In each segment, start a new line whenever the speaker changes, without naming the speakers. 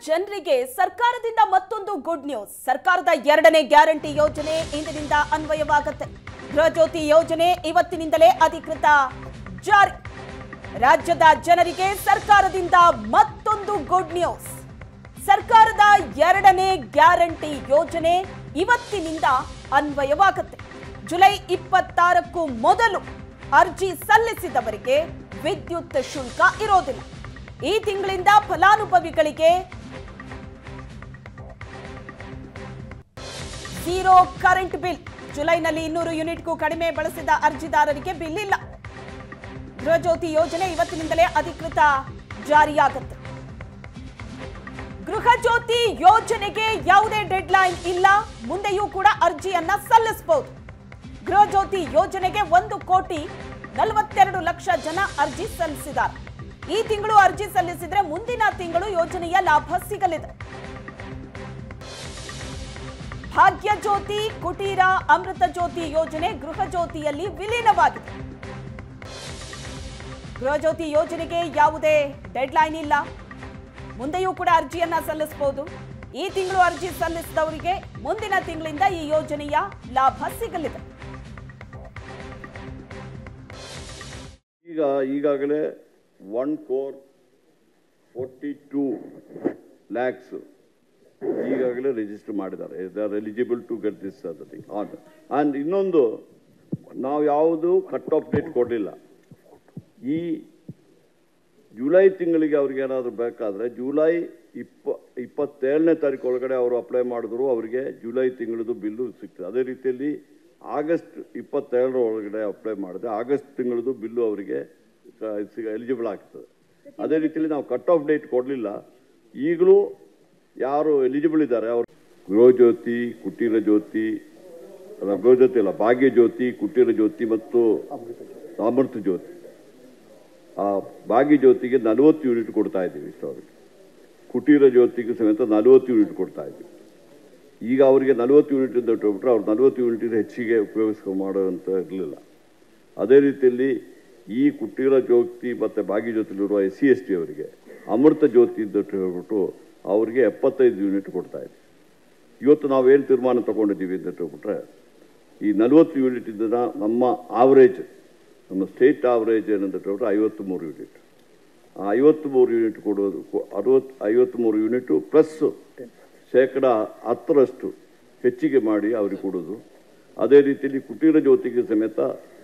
ಜನರಿಗೆ ಸರ್ಕಾರದಿಂದ ಮತ್ತೊಂದು ಗುಡ್ ನ್ಯೂಸ್ ಸರ್ಕಾರದ ಎರಡನೇ ಗ್ಯಾರಂಟಿ ಯೋಜನೆ ಇಂದಿನಿಂದ ಅನ್ವಯವಾಗುತ್ತೆ ಗೃಹಜ್ಯೋತಿ ಯೋಜನೆ ಇವತ್ತಿನಿಂದಲೇ ಅಧಿಕೃತ ಜಾರಿ ರಾಜ್ಯದ ಜನರಿಗೆ ಸರ್ಕಾರದಿಂದ ಮತ್ತೊಂದು ಗುಡ್ ನ್ಯೂಸ್ ಸರ್ಕಾರದ ಎರಡನೇ ಗ್ಯಾರಂಟಿ ಯೋಜನೆ ಇವತ್ತಿನಿಂದ ಅನ್ವಯವಾಗುತ್ತೆ ಜುಲೈ ಇಪ್ಪತ್ತಾರಕ್ಕೂ ಮೊದಲು ಅರ್ಜಿ ಸಲ್ಲಿಸಿದವರಿಗೆ ವಿದ್ಯುತ್ ಶುಲ್ಕ ಇರೋದಿಲ್ಲ ಈ ತಿಂಗಳಿಂದ ಫಲಾನುಭವಿಗಳಿಗೆ ಝೀರೋ ಕರೆಂಟ್ ಬಿಲ್ ಜುಲೈನಲ್ಲಿ ಇನ್ನೂರು ಯೂನಿಟ್ಗೂ ಕಡಿಮೆ ಬಳಸಿದ ಅರ್ಜಿದಾರರಿಗೆ ಬಿಲ್ ಇಲ್ಲ ಗೃಹಜ್ಯೋತಿ ಯೋಜನೆ ಇವತ್ತಿನಿಂದಲೇ ಅಧಿಕೃತ ಜಾರಿಯಾಗುತ್ತೆ ಗೃಹಜ್ಯೋತಿ ಯೋಜನೆಗೆ ಯಾವುದೇ ಡೆಡ್ಲೈನ್ ಇಲ್ಲ ಮುಂದೆಯೂ ಕೂಡ ಅರ್ಜಿಯನ್ನ ಸಲ್ಲಿಸಬಹುದು ಗೃಹಜ್ಯೋತಿ ಯೋಜನೆಗೆ ಒಂದು ಕೋಟಿ ನಲವತ್ತೆರಡು ಲಕ್ಷ ಜನ ಅರ್ಜಿ ಸಲ್ಲಿಸಿದ್ದಾರೆ ಈ ತಿಂಗಳು ಅರ್ಜಿ ಸಲ್ಲಿಸಿದ್ರೆ ಮುಂದಿನ ತಿಂಗಳು ಯೋಜನೆಯ ಲಾಭ ಸಿಗಲಿದೆ ಭಾಗ್ಯ ಜ್ಯೋತಿ ಕುಟೀರ ಅಮೃತ ಜ್ಯೋತಿ ಯೋಜನೆ ಗೃಹ ಜ್ಯೋತಿಯಲ್ಲಿ ವಿಲೀನವಾಗಿದೆ ಗೃಹ ಜ್ಯೋತಿ ಯೋಜನೆಗೆ ಯಾವುದೇ ಡೆಡ್ಲೈನ್ ಇಲ್ಲ ಮುಂದೆಯೂ ಕೂಡ ಅರ್ಜಿಯನ್ನ ಸಲ್ಲಿಸಬಹುದು ಈ ತಿಂಗಳು ಅರ್ಜಿ ಸಲ್ಲಿಸಿದವರಿಗೆ ಮುಂದಿನ ತಿಂಗಳಿಂದ ಈ ಯೋಜನೆಯ ಲಾಭ ಸಿಗಲಿದೆ
ಈಗ ಈಗಾಗಲೇ one crore forty two lakhs ಈಗಾಗಲೇ ರಿಜಿಸ್ಟರ್ ಮಾಡಿದ್ದಾರೆ they are eligible to get this thing on and ಇನ್ನೊಂದು ನಾವು ಯಾವುದು ಕಟ್ ಆಫ್ ಡೇಟ್ ಕೊಡಲಿಲ್ಲ ಈ ಜುಲೈ ತಿಂಗಳಿಗೆ ಅವ್ರಿಗೆ ಏನಾದರೂ ಬೇಕಾದರೆ ಜುಲೈ ಇಪ್ಪ ಇಪ್ಪತ್ತೇಳನೇ ತಾರೀಕು ಒಳಗಡೆ ಅವರು ಅಪ್ಲೈ ಮಾಡಿದ್ರು ಅವರಿಗೆ ಜುಲೈ ತಿಂಗಳದು ಬಿಲ್ಲು ಸಿಗ್ತದೆ ಅದೇ ರೀತಿಯಲ್ಲಿ ಆಗಸ್ಟ್ ಇಪ್ಪತ್ತೇಳರ ಒಳಗಡೆ ಅಪ್ಲೈ ಮಾಡಿದ್ರೆ ಆಗಸ್ಟ್ ತಿಂಗಳದು ಬಿಲ್ಲು ಅವರಿಗೆ ಎಲಿಜಿಬಲ್ ಆಗ್ತದೆ ಅದೇ ರೀತಿಯಲ್ಲಿ ನಾವು ಕಟ್ ಆಫ್ ಡೇಟ್ ಕೊಡಲಿಲ್ಲ ಈಗಲೂ ಯಾರು ಎಲಿಜಿಬಲ್ ಇದ್ದಾರೆ ಅವರು ಗೃಹ ಜ್ಯೋತಿ ಕುಟೀರ ಜ್ಯೋತಿ ಅಲ್ಲ ಗೃಹ ಜ್ಯೋತಿ ಅಲ್ಲ ಭಾಗ್ಯ ಜ್ಯೋತಿ ಕುಟೀರ ಜ್ಯೋತಿ ಮತ್ತು ಅಮೃತ ಜ್ಯೋತಿ ಆ ಭಾಗ್ಯ ಜ್ಯೋತಿಗೆ ನಲವತ್ತು ಯೂನಿಟ್ ಕೊಡ್ತಾ ಇದ್ದೀವಿ ಇಷ್ಟವರೆಗೆ ಕುಟೀರ ಜ್ಯೋತಿಗೆ ಸಮೇತ ನಲವತ್ತು ಯೂನಿಟ್ ಕೊಡ್ತಾ ಇದ್ದೀವಿ ಈಗ ಅವರಿಗೆ ನಲವತ್ತು ಯೂನಿಟ್ ಅಂತ ಇಟ್ಬಿಟ್ರೆ ಅವ್ರು ನಲವತ್ತು ಯೂನಿಟ್ ಹೆಚ್ಚಿಗೆ ಉಪಯೋಗಿಸ್ಕೊ ಮಾಡೋಂತ ಇರಲಿಲ್ಲ ಅದೇ ರೀತಿಯಲ್ಲಿ ಈ ಕುಟೀರ ಜ್ಯೋತಿ ಮತ್ತು ಭಾಗ್ಯ ಜ್ಯೋತಿಲಿರುವ ಎಸ್ ಸಿ ಎಸ್ ಟಿ ಅವರಿಗೆ ಅಮೃತ ಜ್ಯೋತಿ ಅಂತ ಹೇಳ್ಬಿಟ್ಟು ಅವರಿಗೆ ಎಪ್ಪತ್ತೈದು ಯೂನಿಟ್ ಕೊಡ್ತಾ ಇದ್ದೀವಿ ಇವತ್ತು ನಾವೇನು ತೀರ್ಮಾನ ತಗೊಂಡಿದ್ದೀವಿ ಅಂತ ಹೇಳ್ಬಿಟ್ರೆ ಈ ನಲವತ್ತು ಯೂನಿಟ್ ಇಂದ ನಮ್ಮ ಆವರೇಜ್ ನಮ್ಮ ಸ್ಟೇಟ್ ಆವರೇಜ್ ಏನಂತ ಹೇಳಿದ್ರೆ ಐವತ್ತು ಮೂರು ಯೂನಿಟ್ ಆ ಐವತ್ತು ಮೂರು ಯೂನಿಟ್ ಕೊಡೋದು ಅರವತ್ತು ಐವತ್ತು ಮೂರು ಯೂನಿಟು ಪ್ಲಸ್ ಶೇಕಡ ಹತ್ತರಷ್ಟು ಹೆಚ್ಚಿಗೆ ಮಾಡಿ ಅವ್ರಿಗೆ ಕೊಡೋದು ಅದೇ ರೀತಿಯಲ್ಲಿ ಕುಟೀರ ಜ್ಯೋತಿಗೆ ಸಮೇತ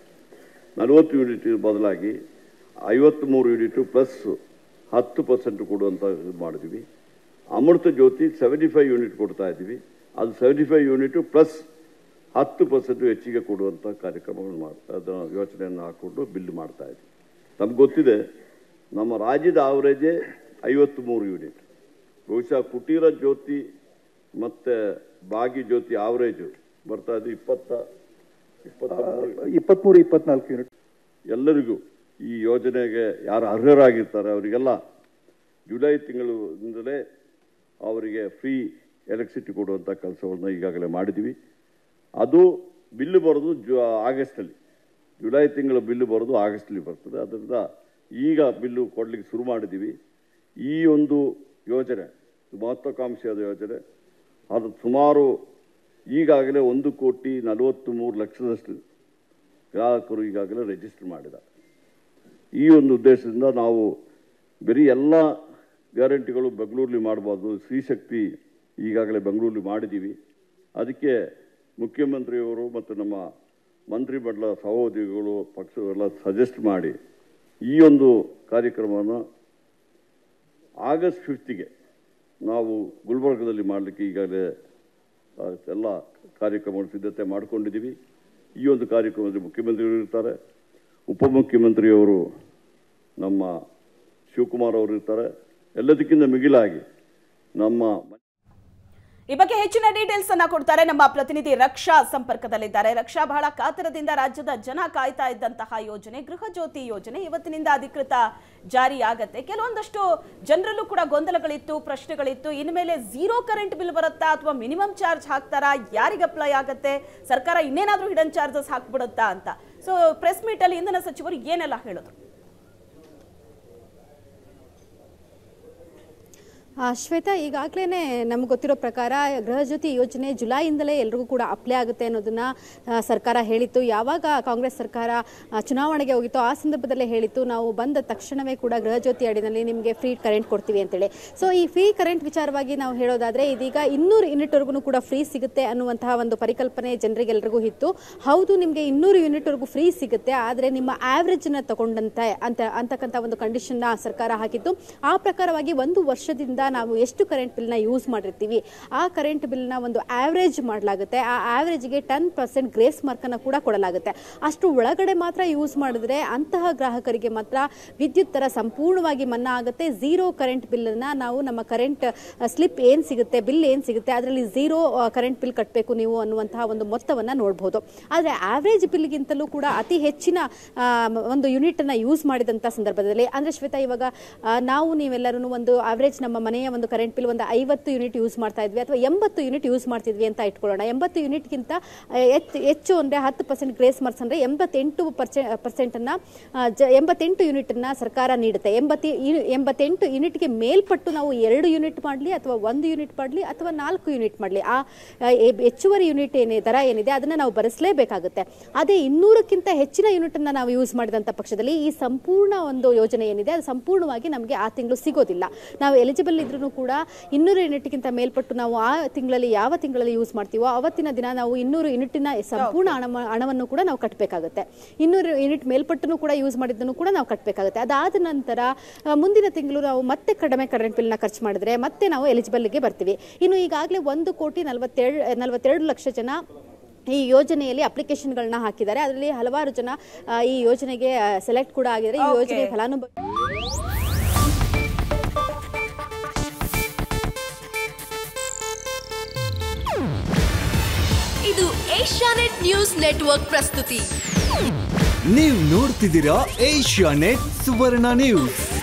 ನಲವತ್ತು ಯೂನಿಟ್ ಬದಲಾಗಿ ಐವತ್ತ್ಮೂರು ಯೂನಿಟು ಪ್ಲಸ್ ಹತ್ತು ಪರ್ಸೆಂಟ್ ಕೊಡುವಂಥ ಇದು ಮಾಡಿದ್ವಿ Amrutha Jyothi seventy five unit ಕೊಡ್ತಾ ಇದ್ದೀವಿ ಅದು ಸೆವೆಂಟಿ ಫೈವ್ ಯೂನಿಟು ಪ್ಲಸ್ ಹತ್ತು ಪರ್ಸೆಂಟ್ ಹೆಚ್ಚಿಗೆ ಕೊಡುವಂಥ ಕಾರ್ಯಕ್ರಮಗಳು ಮಾಡ್ತಾ ಅದನ್ನು ಯೋಚನೆಯನ್ನು ಹಾಕ್ಕೊಂಡು ಬಿಲ್ ಮಾಡ್ತಾ ಇದ್ದೀವಿ ನಮ್ಗೆ ಗೊತ್ತಿದೆ ನಮ್ಮ ರಾಜ್ಯದ ಆವರೇಜೇ ಐವತ್ತ್ಮೂರು ಯೂನಿಟ್ ಬಹುಶಃ ಕುಟೀರ ಜ್ಯೋತಿ ಮತ್ತು ಭಾಗ್ಯ ಜ್ಯೋತಿ ಆವರೇಜು ಬರ್ತಾ ಇದೆ ಇಪ್ಪತ್ತ ಇಪ್ಪತ್ತ
ಇಪ್ಪತ್ಮೂರು ಇಪ್ಪತ್ನಾಲ್ಕು ಯೂನಿಟ್
ಎಲ್ಲರಿಗೂ ಈ ಯೋಜನೆಗೆ ಯಾರು ಅರ್ಹರಾಗಿರ್ತಾರೆ ಅವರಿಗೆಲ್ಲ ಜುಲೈ ತಿಂಗಳಿಂದಲೇ ಅವರಿಗೆ ಫ್ರೀ ಎಲೆಕ್ಟ್ರಿಸಿಟಿ ಕೊಡುವಂಥ ಕೆಲಸಗಳನ್ನ ಈಗಾಗಲೇ ಮಾಡಿದ್ದೀವಿ ಅದು ಬಿಲ್ಲು ಬರೋದು ಜು ಆಗಸ್ಟಲ್ಲಿ ಜುಲೈ ತಿಂಗಳ ಬಿಲ್ಲು ಬರೋದು ಆಗಸ್ಟಲ್ಲಿ ಬರ್ತದೆ ಅದರಿಂದ ಈಗ ಬಿಲ್ಲು ಕೊಡಲಿಕ್ಕೆ ಶುರು ಮಾಡಿದ್ದೀವಿ ಈ ಒಂದು ಯೋಜನೆ ಮಹತ್ವಾಕಾಂಕ್ಷೆಯಾದ ಯೋಜನೆ ಅದು ಸುಮಾರು ಈಗಾಗಲೇ ಒಂದು ಕೋಟಿ ನಲವತ್ತು ಮೂರು ಲಕ್ಷದಷ್ಟು ಗ್ರಾಹಕರು ಈಗಾಗಲೇ ರಿಜಿಸ್ಟರ್ ಮಾಡಿದ್ದಾರೆ ಈ ಒಂದು ಉದ್ದೇಶದಿಂದ ನಾವು ಬರೀ ಎಲ್ಲ ಗ್ಯಾರಂಟಿಗಳು ಬೆಂಗಳೂರಲ್ಲಿ ಮಾಡಬಾರ್ದು ಸ್ತ್ರೀಶಕ್ತಿ ಈಗಾಗಲೇ ಬೆಂಗಳೂರಲ್ಲಿ ಮಾಡಿದ್ದೀವಿ ಅದಕ್ಕೆ ಮುಖ್ಯಮಂತ್ರಿಯವರು ಮತ್ತು ನಮ್ಮ ಮಂತ್ರಿಮಂಡಲ ಸಹೋದ್ಯೋಗಿಗಳು ಪಕ್ಷವೆಲ್ಲ ಸಜೆಸ್ಟ್ ಮಾಡಿ ಈ ಒಂದು ಕಾರ್ಯಕ್ರಮವನ್ನು ಆಗಸ್ಟ್ ಫಿಫ್ತಿಗೆ ನಾವು ಗುಲ್ಬರ್ಗದಲ್ಲಿ ಮಾಡಲಿಕ್ಕೆ ಈಗಾಗಲೇ ಆ, ಎಲ್ಲ ಕಾರ್ಯಕ್ರಮಗಳ ಸಿದ್ಧತೆ ಮಾಡಿಕೊಂಡಿದ್ದೀವಿ ಈ ಒಂದು ಕಾರ್ಯಕ್ರಮದಲ್ಲಿ ಮುಖ್ಯಮಂತ್ರಿಗಳು ಇರ್ತಾರೆ ಉಪಮುಖ್ಯಮಂತ್ರಿಯವರು ನಮ್ಮ ಶಿವಕುಮಾರ್ ಅವರು ಇರ್ತಾರೆ ಎಲ್ಲದಕ್ಕಿಂತ ಮಿಗಿಲಾಗಿ ನಮ್ಮ
ಈ ಬಗ್ಗೆ ಹೆಚ್ಚಿನ ಡೀಟೇಲ್ಸ್ ಅನ್ನ ಕೊಡ್ತಾರೆ ನಮ್ಮ ಪ್ರತಿನಿಧಿ ರಕ್ಷಾ ಸಂಪರ್ಕದಲ್ಲಿದ್ದಾರೆ ರಕ್ಷಾ ಬಹಳ ಕಾತರದಿಂದ ರಾಜ್ಯದ ಜನ ಕಾಯ್ತಾ ಇದ್ದಂತಹ ಯೋಜನೆ ಗೃಹ ಜ್ಯೋತಿ ಯೋಜನೆ ಇವತ್ತಿನಿಂದ ಅಧಿಕೃತ ಜಾರಿಯಾಗತ್ತೆ ಕೆಲವೊಂದಷ್ಟು ಜನರಲ್ಲೂ ಕೂಡ ಗೊಂದಲಗಳಿತ್ತು ಪ್ರಶ್ನೆಗಳಿತ್ತು ಇನ್ಮೇಲೆ ಝೀರೋ ಕರೆಂಟ್ ಬಿಲ್ ಬರುತ್ತಾ ಅಥವಾ ಮಿನಿಮಮ್ ಚಾರ್ಜ್ ಹಾಕ್ತಾರಾ ಯಾರಿಗೆ ಅಪ್ಲೈ ಆಗತ್ತೆ ಸರ್ಕಾರ ಇನ್ನೇನಾದ್ರೂ ಹಿಡನ್ ಚಾರ್ಜಸ್ ಹಾಕ್ಬಿಡುತ್ತಾ ಅಂತ ಸೊ ಪ್ರೆಸ್ ಮೀಟ್ ಅಲ್ಲಿ ಇಂಧನ ಸಚಿವರು ಏನೆಲ್ಲ ಹೇಳಿದ್ರು
ಆ, ಶ್ವೇತಾ ಈಗಾಗಲೇ ನಮ್ಗೆ ಗೊತ್ತಿರೋ ಪ್ರಕಾರ ಗೃಹಜ್ಯೋತಿ ಯೋಜನೆ ಜುಲೈಯಿಂದಲೇ ಎಲ್ರಿಗೂ ಕೂಡ ಅಪ್ಲೈ ಆಗುತ್ತೆ ಅನ್ನೋದನ್ನ ಆ, ಸರ್ಕಾರ ಹೇಳಿತ್ತು ಯಾವಾಗ ಕಾಂಗ್ರೆಸ್ ಸರ್ಕಾರ ಆ, ಚುನಾವಣೆಗೆ ಹೋಗಿತ್ತು ಆ ಸಂದರ್ಭದಲ್ಲೇ ಹೇಳಿತ್ತು ನಾವು ಬಂದ ತಕ್ಷಣವೇ ಕೂಡ ಗೃಹಜ್ಯೋತಿ ಅಡಿನಲ್ಲಿ ನಿಮಗೆ ಫ್ರೀ ಕರೆಂಟ್ ಕೊಡ್ತೀವಿ ಅಂತೇಳಿ ಸೊ ಈ ಫ್ರೀ ಕರೆಂಟ್ ವಿಚಾರವಾಗಿ ನಾವು ಹೇಳೋದಾದ್ರೆ ಇದೀಗ ಇನ್ನೂರು ಯೂನಿಟ್ವರೆಗೂ ಕೂಡ ಫ್ರೀ ಸಿಗುತ್ತೆ ಅನ್ನುವಂತಹ ಒಂದು ಪರಿಕಲ್ಪನೆ ಜನರಿಗೆಲ್ರಿಗೂ ಇತ್ತು ಹೌದು ನಿಮಗೆ ಇನ್ನೂರು ಯೂನಿಟ್ವರೆಗೂ ಫ್ರೀ ಸಿಗುತ್ತೆ ಆದರೆ ನಿಮ್ಮ ಆವ್ರೇಜ್ನ ತಗೊಂಡಂತೆ ಅಂತ ಅಂತಕ್ಕಂಥ ಒಂದು ಕಂಡೀಷನ್ನ ಸರ್ಕಾರ ಹಾಕಿತ್ತು ಆ ಪ್ರಕಾರವಾಗಿ ಒಂದು ವರ್ಷದಿಂದ ನಾವು ಎಷ್ಟು ಕರೆಂಟ್ ಬಿಲ್ನ ಯೂಸ್ ಮಾಡಿರ್ತೀವಿ ಆ ಕರೆಂಟ್ ಬಿಲ್ನ ಒಂದು ಆವ್ರೇಜ್ ಮಾಡಲಾಗುತ್ತೆ ಆ ಆವ್ರೇಜ್ಗೆ ಟೆನ್ ಪರ್ಸೆಂಟ್ ಗ್ರೇಸ್ ಮಾರ್ಕನ್ನು ಕೂಡ ಕೊಡಲಾಗುತ್ತೆ ಅಷ್ಟು ಒಳಗಡೆ ಮಾತ್ರ ಯೂಸ್ ಮಾಡಿದ್ರೆ ಅಂತಹ ಗ್ರಾಹಕರಿಗೆ ಮಾತ್ರ ವಿದ್ಯುತ್ ದರ ಸಂಪೂರ್ಣವಾಗಿ ಮನ್ನಾ ಆಗುತ್ತೆ ಝೀರೋ ಕರೆಂಟ್ ಬಿಲ್ಲನ್ನು ನಾವು ನಮ್ಮ ಕರೆಂಟ್ ಸ್ಲಿಪ್ ಏನು ಸಿಗುತ್ತೆ ಬಿಲ್ ಏನು ಸಿಗುತ್ತೆ ಅದರಲ್ಲಿ ಝೀರೋ ಕರೆಂಟ್ ಬಿಲ್ ಕಟ್ಟಬೇಕು ನೀವು ಅನ್ನುವಂತಹ ಒಂದು ಮೊತ್ತವನ್ನು ನೋಡ್ಬೋದು ಆದರೆ ಆವ್ರೇಜ್ ಬಿಲ್ಗಿಂತಲೂ ಕೂಡ ಅತಿ ಹೆಚ್ಚಿನ ಆ, ಮ- ಒಂದು ಯೂನಿಟನ್ನು ಯೂಸ್ ಮಾಡಿದಂಥ ಸಂದರ್ಭದಲ್ಲಿ ಅಂದರೆ ಶ್ವೇತಾ ಇವಾಗ ಆ, ನಾವು ನೀವೆಲ್ಲರೂ ಒಂದು ಆವ್ರೇಜ್ ನಮ್ಮ ಮನೆಯ ಒಂದು ಕರೆಂಟ್ ಬಿಲ್ ಒಂದು ಐವತ್ತು ಯೂನಿಟ್ ಯೂಸ್ ಮಾಡ್ತಾ ಇದ್ವಿ ಅಥವಾ ಎಂಬತ್ತು ಯೂನಿಟ್ ಯೂಸ್ ಮಾಡ್ತಿದ್ವಿ ಅಂತ ಇಟ್ಕೊಳ್ಳೋಣ ಎಂಬತ್ತು ಯೂನಿಟ್ಗಿಂತ ಹೆಚ್ಚು ಹೆಚ್ಚು ಅಂದರೆ ಹತ್ತು ಪರ್ಸೆಂಟ್ ಗ್ರೇಸ್ ಮಾರ್ಕ್ಸ್ ಅಂದರೆ ಎಂಬತ್ತೆಂಟು ಪರ್ಸೆ ಪರ್ಸೆಂಟನ್ನು ಜ ಎಂಬತ್ತೆಂಟು ಯೂನಿಟನ್ನು ಸರ್ಕಾರ ನೀಡುತ್ತೆ ಎಂಬತ್ತಿ ಯು- ಎಂಬತ್ತೆಂಟು ಯೂನಿಟ್ಗೆ ಮೇಲ್ಪಟ್ಟು ನಾವು ಎರಡು ಯೂನಿಟ್ ಮಾಡಲಿ ಅಥವಾ ಒಂದು ಯೂನಿಟ್ ಮಾಡಲಿ ಅಥವಾ ನಾಲ್ಕು ಯೂನಿಟ್ ಮಾಡಲಿ ಆ ಆ, ಎ- ಹೆಚ್ಚುವರಿ ಯೂನಿಟ್ ಏನೇ ದರ ಏನಿದೆ ಅದನ್ನು ನಾವು ಭರಿಸಲೇಬೇಕಾಗುತ್ತೆ ಅದೇ ಇನ್ನೂರಕ್ಕಿಂತ ಹೆಚ್ಚಿನ ಯೂನಿಟನ್ನು ನಾವು ಯೂಸ್ ಮಾಡಿದಂಥ ಪಕ್ಷದಲ್ಲಿ ಈ ಸಂಪೂರ್ಣ ಒಂದು ಯೋಜನೆ ಏನಿದೆ ಅದು ಸಂಪೂರ್ಣವಾಗಿ ನಮಗೆ ಆ ತಿಂಗಳು ಸಿಗೋದಿಲ್ಲ ನಾವು ಎಲಿಜಿಬಲ್ ಇದ್ರೂ ಕೂಡ ಇನ್ನೂರು ಯೂನಿಟ್ಗಿಂತ ಮೇಲ್ಪಟ್ಟು ನಾವು ಆ ತಿಂಗಳಲ್ಲಿ ಯಾವ ತಿಂಗಳಲ್ಲಿ ಯೂಸ್ ಮಾಡ್ತೀವೋ ಅವತ್ತಿನ ದಿನ ನಾವು ಇನ್ನೂರು ಯೂನಿಟಿನ ಸಂಪೂರ್ಣ ಹಣ ಹಣವನ್ನು ಕೂಡ ನಾವು ಕಟ್ಟಬೇಕಾಗುತ್ತೆ ಇನ್ನೂರು ಯೂನಿಟ್ ಮೇಲ್ಪಟ್ಟು ಕೂಡ ಯೂಸ್ ಮಾಡಿದ್ದನ್ನು ಕೂಡ ನಾವು ಕಟ್ಟಬೇಕಾಗುತ್ತೆ ಅದಾದ ನಂತರ ಆ, ಮುಂದಿನ ತಿಂಗಳು ನಾವು ಮತ್ತೆ ಕಡಿಮೆ ಕರೆಂಟ್ ಬಿಲ್ನ ಖರ್ಚು ಮಾಡಿದ್ರೆ ಮತ್ತೆ ನಾವು ಎಲಿಜಿಬಲ್ಗೆ ಬರ್ತೀವಿ ಇನ್ನು ಈಗಾಗಲೇ ಒಂದು ಕೋಟಿ ನಲವತ್ತೆರಡು ನಲವತ್ತೆರಡು ಲಕ್ಷ ಜನ ಈ ಯೋಜನೆಯಲ್ಲಿ ಅಪ್ಲಿಕೇಶನ್ಗಳನ್ನ ಹಾಕಿದ್ದಾರೆ ಅದರಲ್ಲಿ ಹಲವಾರು ಜನ ಆ, ಈ ಯೋಜನೆಗೆ ಸೆಲೆಕ್ಟ್ ಕೂಡ ಆಗಿದ್ದಾರೆ ಈ
Okay.
ಯೋಜನೆ ಫಲಾನುಭವಿ
ಇದು ಏಷ್ಯಾನೆಟ್ ನ್ಯೂಸ್ ನೆಟ್ವರ್ಕ್ ಪ್ರಸ್ತುತಿ
ನೀವು ನೋಡ್ತಿದ್ದೀರಾ ಏಷ್ಯಾ ನೆಟ್ ಸುವರ್ಣ ನ್ಯೂಸ್